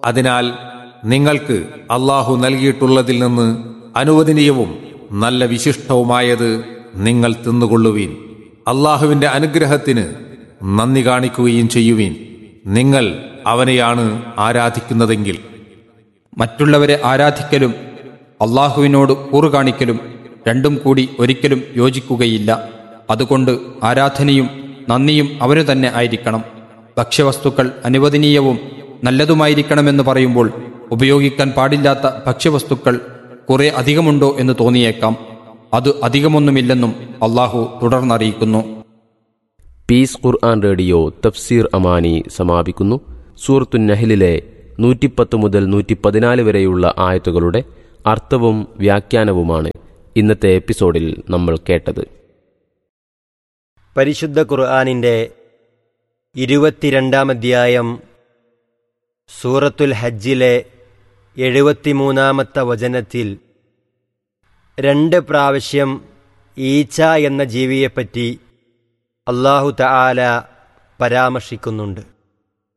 അതിനാൽ നിങ്ങൾക്ക് അള്ളാഹു നൽകിയിട്ടുള്ളതിൽ നിന്ന് അനുവദനീയവും നല്ല വിശിഷ്ടവുമായത് നിങ്ങൾ തിന്നുകൊള്ളുവീൻ അള്ളാഹുവിന്റെ അനുഗ്രഹത്തിന് നന്ദി കാണിക്കുകയും ചെയ്യുവീൻ നിങ്ങൾ അവനെയാണ് ആരാധിക്കുന്നതെങ്കിൽ മറ്റുള്ളവരെ ആരാധിക്കലും അള്ളാഹുവിനോട് കൂറുകാണിക്കലും രണ്ടും കൂടി ഒരിക്കലും യോജിക്കുകയില്ല അതുകൊണ്ട് ആരാധനയും നന്ദിയും അവനു തന്നെ ആയിരിക്കണം ഭക്ഷ്യവസ്തുക്കൾ അനുവദനീയവും നല്ലതുമായിരിക്കണമെന്ന് പറയുമ്പോൾ ഉപയോഗിക്കാൻ പാടില്ലാത്ത ഭക്ഷ്യവസ്തുക്കൾ കുറെ അധികമുണ്ടോ എന്ന് തോന്നിയേക്കാം അത് അധികമൊന്നുമില്ലെന്നും അള്ളാഹു തുടർന്നറിയിക്കുന്നു പീസ് ഖുർആൻ റേഡിയോ തഫ്സീർ അമാനി സമാപിക്കുന്നു സൂറത്തു നഹലിലെ നൂറ്റിപ്പത്ത് മുതൽ നൂറ്റി പതിനാല് വരെയുള്ള ആയത്തുകളുടെ അർത്ഥവും വ്യാഖ്യാനവുമാണ് ഇന്നത്തെ എപ്പിസോഡിൽ നമ്മൾ കേട്ടത് പരിശുദ്ധ ഖുർആാനിൻ്റെ ഇരുപത്തിരണ്ടാം അധ്യായം സൂറത്തുൽ ഹജ്ജിലെ എഴുപത്തിമൂന്നാമത്തെ വചനത്തിൽ രണ്ട് പ്രാവശ്യം ഈച്ച എന്ന ജീവിയെപ്പറ്റി അള്ളാഹു തആല പരാമർശിക്കുന്നുണ്ട്